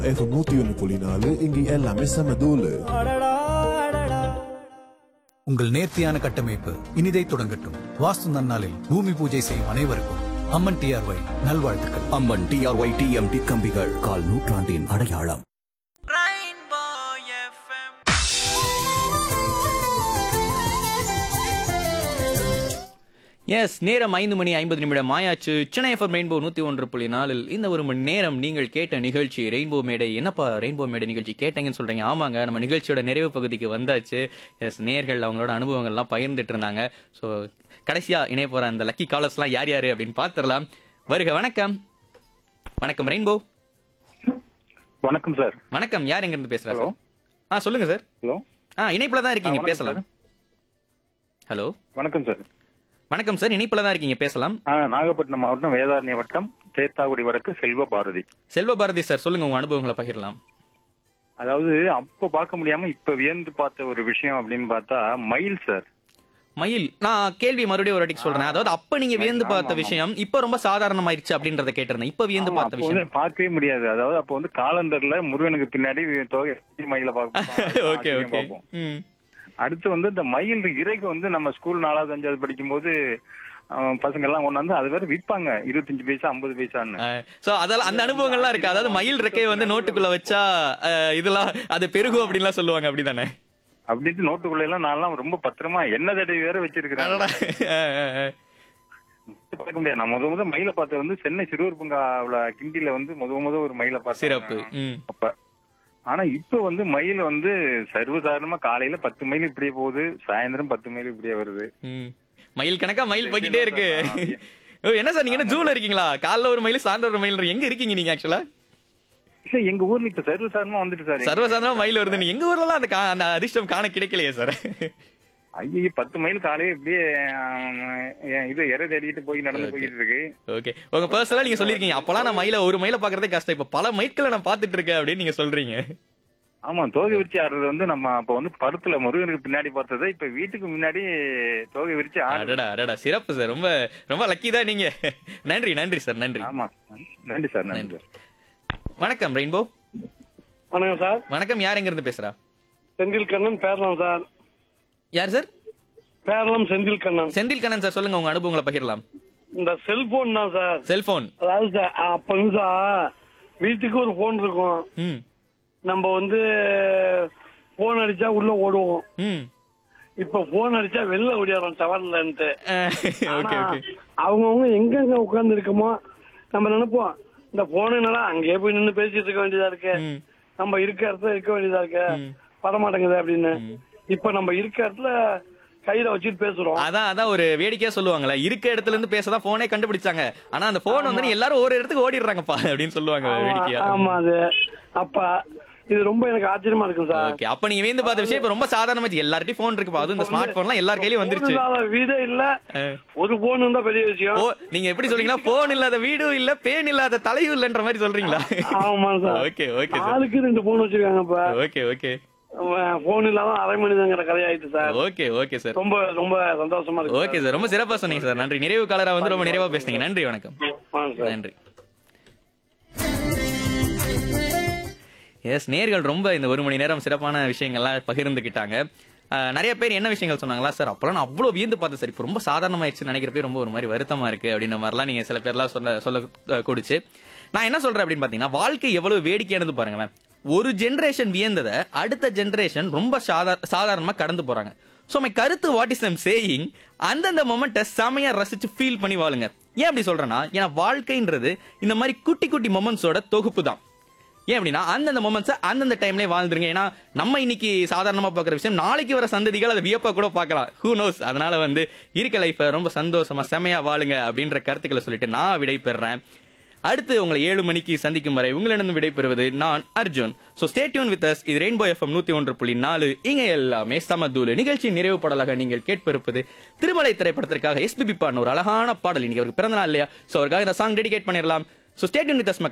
FM நூத்தி ஒன்னு புள்ளி நாலு இங்க எல்லாமே செம தூளு உங்கள் நேர்த்தியான கட்டமைப்பு இனிதை தொடங்கட்டும் வாஸ்து நன்னாளில் பூமி பூஜை செய்யும் அனைவருக்கும் அம்மன் டிஆர்ஒய் நல்வாழ்த்துக்கள் அம்மன் டிஆர்ஒய் டிஎம்டி கம்பிகள் கால் நூற்றாண்டின் அடையாளம் எஸ் நேரம் ஐந்து மணி ஐம்பது நிமிடம் ஆயாச்சு சென்னை எஃப்எம் ரெயின்போ நூத்தி ஒன்று புள்ளி நாலில் இந்த ஒரு மணி நேரம் நீங்கள் கேட்ட நிகழ்ச்சி ரெயின்போ மேடை என்னப்பா ரெயின்போ மேடை நிகழ்ச்சி கேட்டீங்கன்னு சொல்றீங்க ஆமாங்க நம்ம நிகழ்ச்சியோட நிறைவு பகுதிக்கு வந்தாச்சு எஸ் நேர்கள் அவங்களோட அனுபவங்கள்லாம் பகிர்ந்துட்டு இருந்தாங்க ஸோ கடைசியா இணைய போற அந்த லக்கி காலர்ஸ்லாம் யார் யாரு அப்படின்னு பார்த்துடலாம் வருக வணக்கம் வணக்கம் ரெயின்போ வணக்கம் சார் வணக்கம் யார் எங்க இருந்து பேசுறா Hello. சார் ஆ சொல்லுங்க சார் ஹலோ ஆ இணைப்புல தான் இருக்கீங்க ஆ, வணக்கம் பேசலாம் ஹலோ வணக்கம் சார் வணக்கம் சார் இணைப்புல தான் இருக்கீங்க பேசலாம் ஆ, நாகப்பட்டினம் மாவட்டம் வேதாரண்ய வட்டம் சேத்தாக்குடி வடக்கு செல்வ பாரதி செல்வ பாரதி சார் சொல்லுங்க உங்க அனுபவங்களை பகிரலாம் அதாவது அப்ப பார்க்க முடியாம இப்ப வியந்து பார்த்த ஒரு விஷயம் அப்படின்னு பார்த்தா மயில் சார் மயில் நான் கேள்வி மறுபடியும் ஒரு வாட்டிக்கு சொல்றேன் அதாவது அப்ப நீங்க வியந்து ஆமா, பார்த்த ஆமா. விஷயம் இப்ப ரொம்ப சாதாரணமாயிருச்சு அப்படின்றத கேட்டிருந்தேன் இப்ப வியந்து ஆமா, பார்த்த அப்போ வந்து விஷயம் பார்க்கவே முடியாது அதாவது அப்போ வந்து காலண்டர்ல முருகனுக்கு பின்னாடி தொகை மயில பார்ப்போம் ஓகே ஓகே பார்ப்போம். அடுத்து வந்து இந்த மயில் இறைக்கு வந்து நம்ம ஸ்கூல் நாலாவது அஞ்சாவது படிக்கும்போது அவன் பசங்க எல்லாம் கொண்டாந்து அது வேற விற்பாங்க இருபத்தஞ்சு பைசா ஐம்பது பைசான்னு சோ அதெல்லாம் அந்த அனுபவங்கள்லாம் இருக்கு அதாவது மயில் ரெக்கையை வந்து நோட்டுக்குள்ள வச்சா அஹ், இதெல்லாம் அது பெருகும் அப்படின்லாம் சொல்லுவாங்க அப்படிதானே அப்படின்ட்டு நோட்டுக்குள்ள எல்லாம் நான்லாம் ரொம்ப பத்திரமா எண்ணெய் தடவி வேற வச்சிருக்கிறேன் அடடா. அஹ், அஹ், அஹ். பார்க்க முடியாது நான் முத முத மயில பார்த்தது வந்து சென்னை சிறுவர் பூங்காவுல கிண்டில வந்து முத முத ஒரு மயில பார்த்தேன் சிறப்பு ம். அப்ப ஆனா இப்ப வந்து மயில் வந்து சர்வசாதாரணமா காலையில பத்து மைல் இப்படியே போகுது சாயந்தரம் பத்து மைல் இப்படியே வருது ம். மயில் கணக்கா மயில் போய்கிட்டே இருக்கு ஓ, என்ன சார் நீங்க என்ன ஜூல இருக்கீங்களா காலைல ஒரு மயில் சாயந்தரம் ஒரு மயில் எங்க இருக்கீங்க நீங்க ஆக்சுவலா இல்ல எங்க ஊர்ல இப்ப சர்வசாதாரணமா வந்துட்டு சார் சர்வசாதாரணமா மயில் வருது நீங்க எங்க ஊர்ல அந்த கா- அந்த அதிர்ஷ்டம் காண கிடைக்கலையே சார் ஐயோ பத்து மைல் காலையில இப்படியே ஆம், என் இது இறை தேடிட்டு போய் நடந்து Okay. போயிட்டு இருக்கு ஓகே உங்க பர்சனலா நீங்க சொல்லிருக்கீங்க அப்பலாம் நான் மயில ஒரு மயில பாக்குறதே கஷ்டம் இப்ப பல மைட்களை நான் பாத்துட்டு இருக்கேன் அப்படின்னு நீங்க சொல்றீங்க ஆமா தோகை விரிச்சு ஆடுறது வந்து நம்ம அப்ப வந்து படத்துல முருகனுக்கு பின்னாடி பார்த்தது இப்ப வீட்டுக்கு முன்னாடி தோகை விரிச்சு ஆடுறது அடடா அடடா சிறப்பு சார் ரொம்ப ரொம்ப லக்கி தான் நீங்க நன்றி நன்றி சார் நன்றி ஆமா நன்றி சார் நன்றி நன்றி. சார் வணக்கம் ரெயின்போ வணக்கம் சார் வணக்கம் யார் எங்க இருந்து பேசுறா செந்தில் கண்ணன் பேரலாம் சார் யார் சார் பேரலாம் செந்தில் கண்ணன் செந்தில் கண்ணன் சார் சொல்லுங்க உங்க அனுபவங்களை பகிரலாம் இந்த செல்போன் தான் சார் செல்போன் அதாவது சார் அப்ப வந்து சார் வீட்டுக்கு ஒரு போன் இருக்கும் ம் நம்ம வந்து போன் அடிச்சா உள்ள ஓடுவோம் ம் இப்ப போன் அடிச்சா வெளில ஓடிடுறோம் டவர்லன்ட்டு ஓகே ஓகே அவங்கவுங்க எங்கெங்க உட்கார்ந்து இருக்கோமோ நம்ம நினைப்போம் இந்த போனுனால அங்கேயே போய் நின்னு பேசிட்டு இருக்க வேண்டியதா இருக்கு ம். நம்ம இருக்க இடத்துல இருக்க வேண்டியதா இருக்கு வரமாட்டேங்குது அப்படின்னு இப்ப நம்ம இருக்க இடத்துல கையில வச்சுட்டு பேசுறோம் அதான் அதான் ஒரு வேடிக்கையா சொல்லுவாங்கல்ல இருக்க இடத்துல இருந்து பேசதான் போனே கண்டுபிடிச்சாங்க ஆனா அந்த போன் வந்து எல்லாரும் ஒரு இடத்துக்கு ஓடிடுறாங்கப்பா அப்படின்னு சொல்லுவாங்க ஆமா, வேடிக்கையா ஆமா அது அப்ப இது ரொம்ப எனக்கு ஆச்சரியமா இருக்கும் சார் ஓகே அப்ப நீங்க வேந்து பார்த்த விஷயம் இப்ப ரொம்ப சாதாரணமாச்சு எல்லார்ட்டையும் போன் இருக்குப்பா அதுவும் இந்த ஸ்மார்ட் போன்லாம் எல்லார் கையிலயும் வந்துருச்சு phone இல்லாத வீடே இல்ல அஹ். ஒரு போன் இருந்தா பெரிய விஷயம் ஓ நீங்க எப்படி சொல்றீங்களா போன் இல்லாத வீடும் இல்ல பேன் இல்லாத தலையும் இல்லன்ற மாதிரி சொல்றீங்களா ஆமா சார் ஓகே ஓகே சார் ஆளுக்கு ரெண்டு போன் வச்சிருக்காங்க இப்ப ஓகே ஓகே போன் இல்லாம அரை மனிதங்கிற கதையாயிட்டு சார் ஓகே ஓகே சார் ரொம்ப ரொம்ப சந்தோஷமா இருக்கு ஓகே சார் ரொம்ப சிறப்பா சொன்னீங்க சார் நன்றி நிறைவு காலரா வந்து ரொம்ப நிறைவா பேசுனீங்க நன்றி வணக்கம் வாங்க சார் நன்றி எஸ் நேர்கள் ரொம்ப இந்த ஒரு மணி நேரம் சிறப்பான விஷயங்கள்லாம் பகிர்ந்துக்கிட்டாங்க அஹ், நிறைய பேர் என்ன விஷயங்கள் சொன்னாங்களா சார் அப்பெல்லாம் நான் அவ்வளவு வியந்து பார்த்தேன் சார் இப்போ ரொம்ப சாதாரணமாயிடுச்சு நினைக்கிறப்ப ரொம்ப ஒரு மாதிரி வருத்தமா இருக்கு அப்படின்ற மாதிரிலாம் நீங்க சில பேர்லாம் சொல்ல சொல்ல அஹ், கூடிச்சு நான் என்ன சொல்றேன் அப்படின்னு பாத்தீங்கன்னா வாழ்க்கை எவ்வளவு வேடிக்கையானது பாருங்களேன் ஒரு ஜென்ரேஷன் வியந்ததை அடுத்த ஜென்ரேஷன் ரொம்ப சாதா சாதாரணமா கடந்து போறாங்க ஸோ மை கருத்து வாட் இஸ் எம் சேயிங் அந்தந்த மொமெண்ட்டை செமையா ரசிச்சு ஃபீல் பண்ணி வாழுங்க ஏன் அப்படி சொல்றேன்னா ஏன்னா வாழ்க்கைன்றது இந்த மாதிரி குட்டி குட்டி மொமெண்ட்ஸோட தொகுப்பு தான் ஏன் அப்படின்னா அந்தந்த மொமெண்ட்ஸை அந்தந்த டைம்லேயே வாழ்ந்துருங்க ஏன்னா நம்ம இன்னைக்கு சாதாரணமா பார்க்குற விஷயம் நாளைக்கு வர சந்ததிகள் அதை வியப்பா கூட பார்க்கலாம் ஹூ நோஸ் அதனால வந்து இருக்க லைஃப்பை ரொம்ப சந்தோஷமா செமையா வாழுங்க அப்படின்ற கருத்துக்களை சொல்லிட்டு நான் விடை பெறுறேன் அடுத்து உங்களை ஏழு மணிக்கு சந்திக்கும் வரை உங்களிடம் விடைபெறுவது நான் Arjun so stay tuned with us இது ரெயின்போ எஃப்எம் நூத்தி ஒன்று புள்ளி நாலு இங்க எல்லாமே சமதூலு நிகழ்ச்சி நிறைவு பாடலாக நீங்கள் கேட்பிருப்பது திருமலை திரைப்படத்திற்காக எஸ்பிபி பாடின ஒரு அழகான பாடல் இன்னைக்கு அவருக்கு பிறந்த நாள் இல்லையா ஸோ அவருக்காக இந்த சாங் டெடிகேட் பண்ணிடலாம் ஸோ ஸ்டேட்யூன் வித் அஸ்